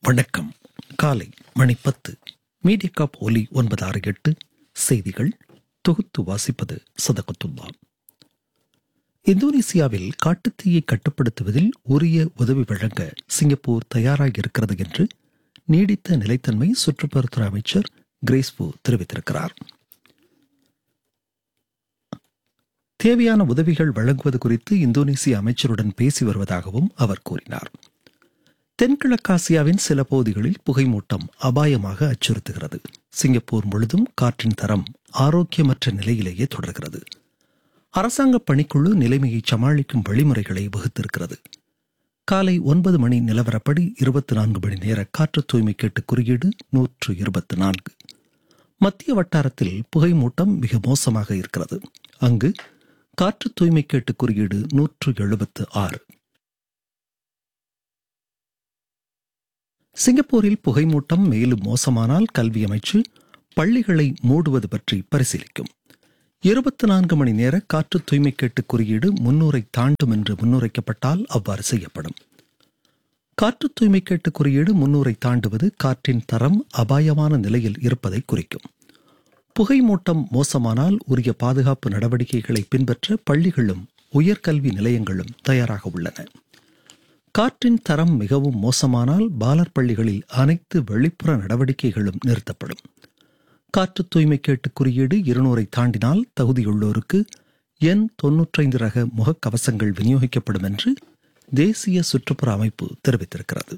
வணக்கம் காலை மணி பத்து மீடியக்காப் ஒலி ஒன்பது ஆறு எட்டு செய்திகள் தொகுத்து வாசிப்பது சதகத்துல்லா இந்தோனேசியாவில் காட்டுத்தீயை கட்டுப்படுத்துவதில் உரிய உதவி வழங்க சிங்கப்பூர் தயாராக இருக்கிறது என்று நீடித்த நிலைத்தன்மை சுற்றுப்புறத்துறை அமைச்சர் கிரேஸ்பு தெரிவித்திருக்கிறார் தேவையான உதவிகள் வழங்குவது குறித்து இந்தோனேசிய அமைச்சருடன் பேசி வருவதாகவும் அவர் கூறினார் தென்கிழக்காசியாவின் சில பகுதிகளில் புகைமூட்டம் அபாயமாக அச்சுறுத்துகிறது சிங்கப்பூர் முழுதும் காற்றின் தரம் ஆரோக்கியமற்ற நிலையிலேயே தொடர்கிறது அரசாங்க பணிக்குழு நிலைமையை சமாளிக்கும் வழிமுறைகளை வகுத்திருக்கிறது காலை ஒன்பது மணி நிலவரப்படி இருபத்தி நான்கு மணி நேர காற்று தூய்மை கேட்டு குறியீடு நூற்று இருபத்தி நான்கு மத்திய வட்டாரத்தில் புகைமூட்டம் மிக மோசமாக இருக்கிறது அங்கு காற்று தூய்மை கேட்டு குறியீடு நூற்று எழுபத்து ஆறு சிங்கப்பூரில் புகைமூட்டம் மேலும் மோசமானால் கல்வி அமைச்சு பள்ளிகளை மூடுவது பற்றி பரிசீலிக்கும் இருபத்தி நான்கு மணி நேர காற்று தூய்மை கேட்டு குறியீடு முன்னூரை தாண்டும் என்று முன்னுரைக்கப்பட்டால் அவ்வாறு செய்யப்படும் காற்று தூய்மை கேட்டு குறியீடு முன்னூரை தாண்டுவது காற்றின் தரம் அபாயமான நிலையில் இருப்பதை குறிக்கும் புகைமூட்டம் மோசமானால் உரிய பாதுகாப்பு நடவடிக்கைகளை பின்பற்ற பள்ளிகளும் உயர்கல்வி நிலையங்களும் தயாராக உள்ளன காற்றின் தரம் மிகவும் மோசமானால் பாலர் பள்ளிகளில் அனைத்து வெளிப்புற நடவடிக்கைகளும் நிறுத்தப்படும் காற்று தூய்மை கேட்டு குறியீடு இருநூறை தாண்டினால் தகுதியுள்ளோருக்கு எண் தொன்னூற்றைந்து ரக முகக்கவசங்கள் விநியோகிக்கப்படும் என்று தேசிய சுற்றுப்புற அமைப்பு தெரிவித்திருக்கிறது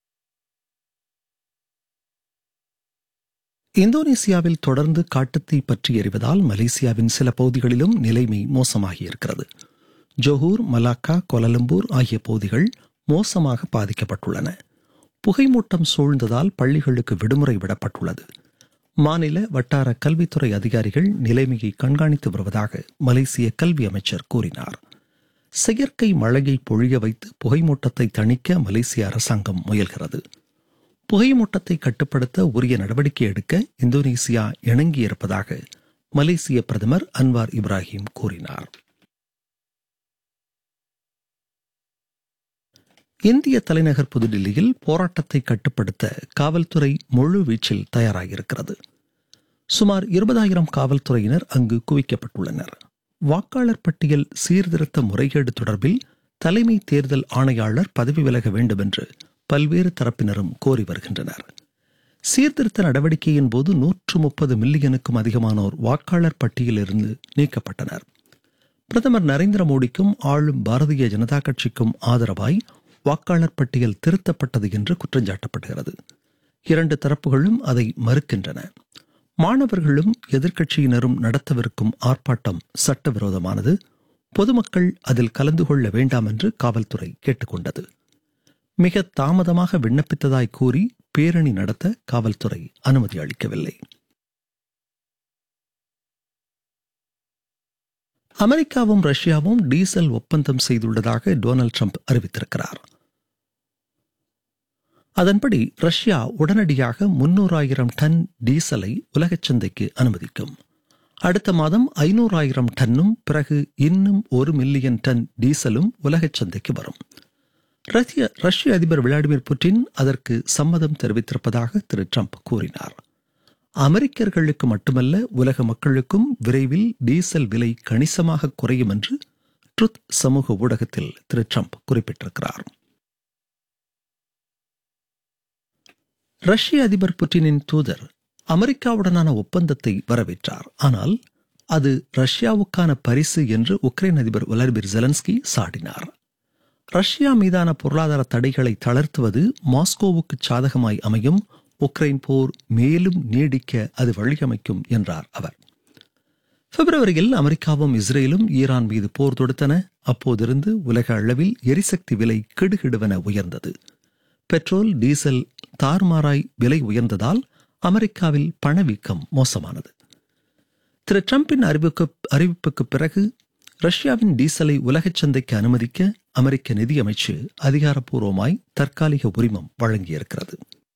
இந்தோனேசியாவில் தொடர்ந்து காட்டுத்தீ பற்றி எறிவதால் மலேசியாவின் சில பகுதிகளிலும் நிலைமை மோசமாகியிருக்கிறது ஜொஹூர் மலாக்கா கோலலம்பூர் ஆகிய பகுதிகள் மோசமாக பாதிக்கப்பட்டுள்ளன புகைமூட்டம் சூழ்ந்ததால் பள்ளிகளுக்கு விடுமுறை விடப்பட்டுள்ளது மாநில வட்டார கல்வித்துறை அதிகாரிகள் நிலைமையை கண்காணித்து வருவதாக மலேசிய கல்வி அமைச்சர் கூறினார் செயற்கை மழையை பொழிய வைத்து புகைமூட்டத்தை தணிக்க மலேசிய அரசாங்கம் முயல்கிறது புகைமூட்டத்தை கட்டுப்படுத்த உரிய நடவடிக்கை எடுக்க இந்தோனேசியா இணங்கியிருப்பதாக மலேசிய பிரதமர் அன்வார் இப்ராஹிம் கூறினார் இந்திய தலைநகர் புதுடில்லியில் போராட்டத்தை கட்டுப்படுத்த காவல்துறை முழு வீச்சில் தயாராகியிருக்கிறது சுமார் இருபதாயிரம் காவல்துறையினர் அங்கு குவிக்கப்பட்டுள்ளனர் வாக்காளர் பட்டியல் சீர்திருத்த முறைகேடு தொடர்பில் தலைமை தேர்தல் ஆணையாளர் பதவி விலக வேண்டும் என்று பல்வேறு தரப்பினரும் கோரி வருகின்றனர் சீர்திருத்த நடவடிக்கையின் போது நூற்று முப்பது மில்லியனுக்கும் அதிகமானோர் வாக்காளர் பட்டியலிருந்து நீக்கப்பட்டனர் பிரதமர் நரேந்திர மோடிக்கும் ஆளும் பாரதிய ஜனதா கட்சிக்கும் ஆதரவாய் வாக்காளர் பட்டியல் திருத்தப்பட்டது என்று குற்றஞ்சாட்டப்படுகிறது இரண்டு தரப்புகளும் அதை மறுக்கின்றன மாணவர்களும் எதிர்க்கட்சியினரும் நடத்தவிருக்கும் ஆர்ப்பாட்டம் சட்டவிரோதமானது பொதுமக்கள் அதில் கலந்து கொள்ள வேண்டாம் என்று காவல்துறை கேட்டுக்கொண்டது மிக தாமதமாக விண்ணப்பித்ததாய் கூறி பேரணி நடத்த காவல்துறை அனுமதி அளிக்கவில்லை அமெரிக்காவும் ரஷ்யாவும் டீசல் ஒப்பந்தம் செய்துள்ளதாக டொனால்டு ட்ரம்ப் அறிவித்திருக்கிறார் அதன்படி ரஷ்யா உடனடியாக முன்னூறாயிரம் டன் டீசலை உலகச் சந்தைக்கு அனுமதிக்கும் அடுத்த மாதம் ஐநூறாயிரம் டன்னும் பிறகு இன்னும் ஒரு மில்லியன் டன் டீசலும் உலகச் சந்தைக்கு வரும் ரஷ்ய ரஷ்ய அதிபர் விளாடிமிர் புட்டின் அதற்கு சம்மதம் தெரிவித்திருப்பதாக திரு ட்ரம்ப் கூறினார் அமெரிக்கர்களுக்கு மட்டுமல்ல உலக மக்களுக்கும் விரைவில் டீசல் விலை கணிசமாக குறையும் என்று ட்ருத் சமூக ஊடகத்தில் திரு ட்ரம்ப் குறிப்பிட்டிருக்கிறார் ரஷ்ய அதிபர் புட்டினின் தூதர் அமெரிக்காவுடனான ஒப்பந்தத்தை வரவேற்றார் ஆனால் அது ரஷ்யாவுக்கான பரிசு என்று உக்ரைன் அதிபர் வலடிமிர் ஜெலன்ஸ்கி சாடினார் ரஷ்யா மீதான பொருளாதார தடைகளை தளர்த்துவது மாஸ்கோவுக்கு சாதகமாய் அமையும் உக்ரைன் போர் மேலும் நீடிக்க அது வழியமைக்கும் என்றார் அவர் பிப்ரவரியில் அமெரிக்காவும் இஸ்ரேலும் ஈரான் மீது போர் தொடுத்தன அப்போதிருந்து உலக அளவில் எரிசக்தி விலை கிடுகிடுவென உயர்ந்தது பெட்ரோல் டீசல் தார்மாராய் விலை உயர்ந்ததால் அமெரிக்காவில் பணவீக்கம் மோசமானது திரு டிரம்பின் அறிவிப்பு அறிவிப்புக்கு பிறகு ரஷ்யாவின் டீசலை உலகச் சந்தைக்கு அனுமதிக்க அமெரிக்க நிதியமைச்சு அதிகாரப்பூர்வமாய் தற்காலிக உரிமம் வழங்கியிருக்கிறது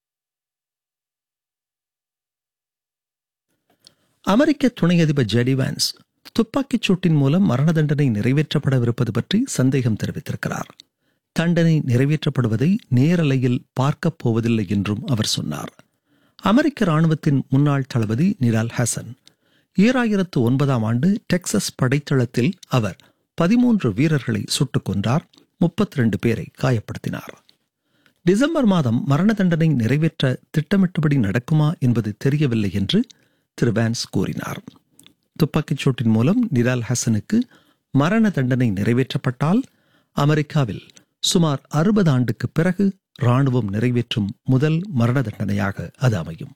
அமெரிக்க துணை அதிபர் ஜெடி வான்ஸ் துப்பாக்கிச் சூட்டின் மூலம் மரண தண்டனை நிறைவேற்றப்படவிருப்பது பற்றி சந்தேகம் தெரிவித்திருக்கிறார் தண்டனை நிறைவேற்றப்படுவதை நேரலையில் பார்க்கப் போவதில்லை என்றும் அவர் சொன்னார் அமெரிக்க ராணுவத்தின் முன்னாள் தளபதி நிரால் ஹசன் ஈராயிரத்து ஒன்பதாம் ஆண்டு டெக்சஸ் படைத்தளத்தில் அவர் பதிமூன்று வீரர்களை சுட்டுக் கொன்றார் முப்பத்தி ரெண்டு பேரை காயப்படுத்தினார் டிசம்பர் மாதம் மரண தண்டனை நிறைவேற்ற திட்டமிட்டபடி நடக்குமா என்பது தெரியவில்லை என்று திரு வேன்ஸ் கூறினார் துப்பாக்கிச் சூட்டின் மூலம் நிரால் ஹசனுக்கு மரண தண்டனை நிறைவேற்றப்பட்டால் அமெரிக்காவில் சுமார் அறுபது ஆண்டுக்கு பிறகு ராணுவம் நிறைவேற்றும் முதல் மரண தண்டனையாக அது அமையும்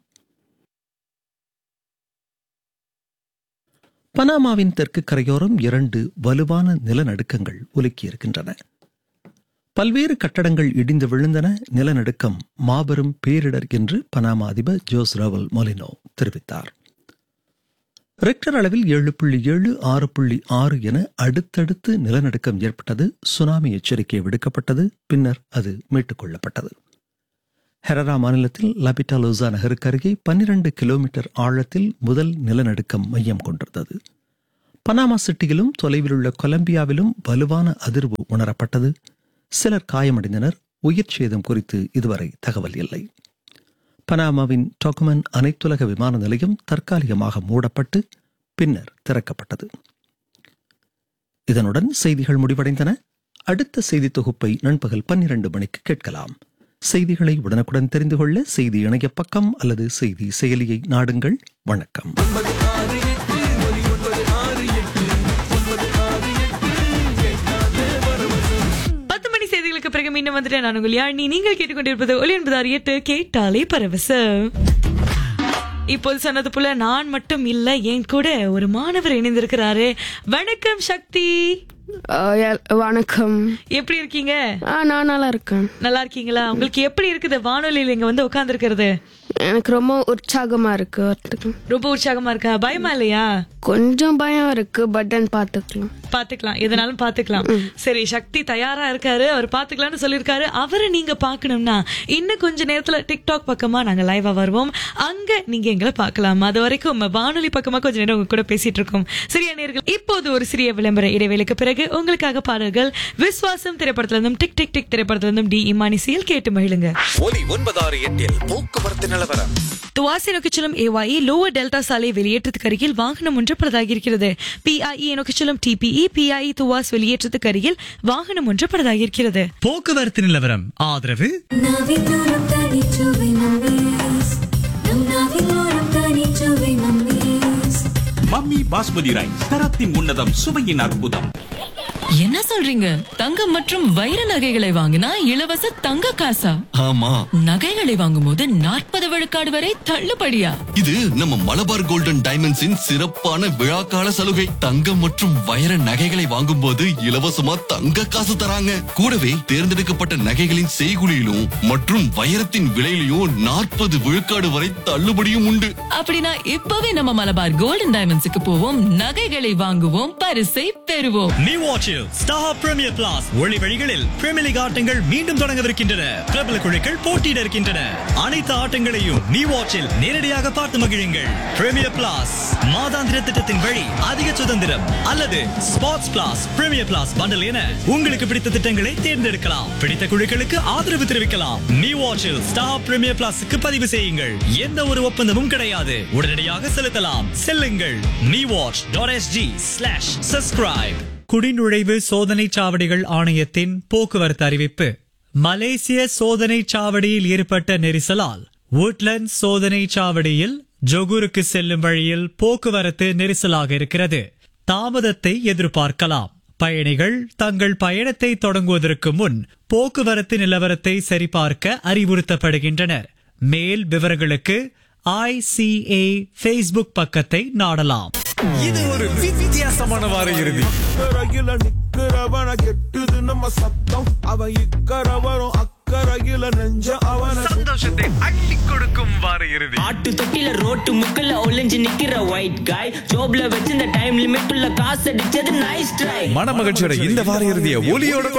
பனாமாவின் தெற்கு கரையோரம் இரண்டு வலுவான நிலநடுக்கங்கள் உலுக்கியிருக்கின்றன பல்வேறு கட்டடங்கள் இடிந்து விழுந்தன நிலநடுக்கம் மாபெரும் பேரிடர் என்று பனாமா அதிபர் ஜோஸ் ரவல் மொலினோ தெரிவித்தார் ரெக்டர் அளவில் ஏழு புள்ளி ஏழு ஆறு புள்ளி ஆறு என அடுத்தடுத்து நிலநடுக்கம் ஏற்பட்டது சுனாமி எச்சரிக்கை விடுக்கப்பட்டது பின்னர் அது மீட்டுக் கொள்ளப்பட்டது ஹெரரா மாநிலத்தில் லபிட்டாலோசா நகருக்கு அருகே பன்னிரண்டு கிலோமீட்டர் ஆழத்தில் முதல் நிலநடுக்கம் மையம் கொண்டிருந்தது பனாமா சிட்டியிலும் தொலைவில் உள்ள கொலம்பியாவிலும் வலுவான அதிர்வு உணரப்பட்டது சிலர் காயமடைந்தனர் உயிர் சேதம் குறித்து இதுவரை தகவல் இல்லை பனாமாவின் டொக்குமன் அனைத்துலக விமான நிலையம் தற்காலிகமாக மூடப்பட்டு பின்னர் திறக்கப்பட்டது இதனுடன் செய்திகள் முடிவடைந்தன அடுத்த செய்தி தொகுப்பை நண்பகல் பன்னிரண்டு மணிக்கு கேட்கலாம் செய்திகளை உடனுக்குடன் தெரிந்து கொள்ள செய்தி இணைய பக்கம் அல்லது செய்தி செயலியை நாடுங்கள் வணக்கம் பத்து மணி செய்திகளுக்கு பிறகு மீண்டும் வந்துட்டேன் நான் உங்கள் யாழினி நீங்கள் கேட்டுக்கொண்டிருப்பது ஒளி என்பது எட்டு கேட்டாலே பரவச இப்போது சொன்னது போல நான் மட்டும் இல்ல என் கூட ஒரு மாணவர் இணைந்திருக்கிறாரு வணக்கம் சக்தி ஆ, எல்- வணக்கம் எப்படி இருக்கீங்க ஆ நான் நல்லா இருக்கேன் நல்லா இருக்கீங்களா உங்களுக்கு எப்படி இருக்குது வானொலியில் இங்க வந்து உட்கார்ந்துருக்கிறது எனக்கு ரொம்ப உற்சாகமா இருக்கு வரத்துக்கு ரொம்ப உற்சாகமா இருக்கா பயமா இல்லையா கொஞ்சம் பயம் இருக்கு பட் தென் பாத்துக்கலாம் பாத்துக்கலாம் எதனாலும் பாத்துக்கலாம் சரி சக்தி தயாரா இருக்காரு அவர் பாத்துக்கலாம்னு சொல்லியிருக்காரு அவரை நீங்க பாக்கணும்னா இன்னும் கொஞ்ச நேரத்துல டிக்டாக் பக்கமா நாங்க லைவா வருவோம் அங்க நீங்க எங்களை பார்க்கலாம் அது வரைக்கும் வானொலி பக்கமா கொஞ்ச நேரம் உங்க கூட பேசிட்டு இருக்கோம் சரியா நேர்கள் இப்போது ஒரு சிறிய விளம்பர இடைவேளைக்கு பிறகு உங்களுக்காக பாடல்கள் விஸ்வாசம் திரைப்படத்துல இருந்தும் டிக் டிக் டிக் திரைப்படத்துல இருந்தும் டி இமானி செயல் கேட்டு மகிழுங்க ஒலி ஒன்பதாறு எட்டில் போக்குவரத்து நிலவரம் துவாசி நோக்கி செல்லும் ஏவாயி லோவர் டெல்டா சாலை வெளியேற்றத்துக்கு அருகில் வாகனம் ஒன்று பழுதாகியிருக்கிறது பிஐஇ நோக்கி செல்லும் டிபிஇ பிஐஇ துவாஸ் வெளியேற்றத்துக்கு அருகில் வாகனம் ஒன்று பழுதாகியிருக்கிறது போக்குவரத்து நிலவரம் ஆதரவு நாவிலோரம் தனிச்சுவை மம்மீஸ் நம் நாவிலோரம் தனிச்சுவை மம்மீஸ் மம்மி பாஸ்மதி ரைஸ் தரத்தின் உன்னதம் சுவையின் அற்புதம் என்ன சொல்றீங்க தங்கம் மற்றும் வைர நகைகளை வாங்கினா இலவச தங்க காசா ஆமா நகைகளை வாங்கும்போது நாற்பது விழுக்காடு வரை தள்ளுபடியா இது நம்ம மலபார் கோல்டன் டைமண்ட்ஸின் சிறப்பான விழாக்கால சலுகை தங்கம் மற்றும் வைர நகைகளை வாங்கும்போது இலவசமா தங்க காசு தராங்க கூடவே தேர்ந்தெடுக்கப்பட்ட நகைகளின் செய்குலியிலும் மற்றும் வைரத்தின் விலையிலும் நாற்பது விழுக்காடு வரை தள்ளுபடியும் உண்டு அப்படின்னா இப்பவே நம்ம மலபார் கோல்டன் டைமண்ட்ஸுக்கு போவோம் நகைகளை வாங்குவோம் பரிசை பெறுவோம் நியூ வாட்சில் ஸ்டார் பிரீமியர் பிளாஸ் ஒளி வழிகளில் பிரீமியர் லீக் ஆட்டங்கள் மீண்டும் தொடங்கவிருக்கின்றன பிரபல குழுக்கள் போட்டியிட இருக்கின்றன அனைத்து ஆட்டங்களையும் நியூ வாட்சில் நேரடியாக பார்த்து மகிழுங்கள் பிரீமியர் பிளாஸ் மாதாந்திர திட்டத்தின் வழி அதிக சுதந்திரம் அல்லது Sports Plus Premier Plus bundle என உங்களுக்கு பிடித்த திட்டங்களை தேர்ந்தெடுக்கலாம் பிடித்த குழுக்களுக்கு ஆதரவு தெரிவிக்கலாம் நியூ வாட்சில் ஸ்டார் பிரீமியர் பிளாஸுக்கு பதிவு செய்யுங்கள் எந்த ஒரு ஒப்பந்தமும் கிடையாது உடனடியாக செலுத்தலாம் செல்லுங்கள் நீ watch dot SG slash subscribe குடிநுழைவு சோதனை சாவடிகள் ஆணையத்தின் போக்குவரத்து அறிவிப்பு மலேசிய சோதனை சாவடியில் ஏற்பட்ட நெரிசலால் woodlands சோதனை சாவடியில் ஜொகூருக்கு செல்லும் வழியில் போக்குவரத்து நெரிசலாக இருக்கிறது தாமதத்தை எதிர்பார்க்கலாம் பயணிகள் தங்கள் பயணத்தை தொடங்குவதற்கு முன் போக்குவரத்து நிலவரத்தை சரிபார்க்க அறிவுறுத்தப்படுகின்றனர் மேல் விவரங்களுக்கு ஐசிஏ ஃபேஸ்புக் பக்கத்தை நாடலாம் இது ஒரு வித்தியாசமான வார இறுதி அக்கறையில நிக்கிறவன கெட்டுது நம்ம சத்தம் அவன் இக்கரவரும் அக்கறையில நெஞ்ச அவன சந்தோஷத்தை அள்ளி கொடுக்கும் வார இறுதி ஆட்டு தொட்டில ரோட்டு முக்கல்ல ஒளிஞ்சு நிக்கிற ஒயிட் காய் ஜோப்ல வச்சிருந்த டைம் லிமிட் உள்ள காசு அடிச்சது நைஸ் ட்ரை மன மகிழ்ச்சியோட இந்த வார இறுதியை ஒலியோட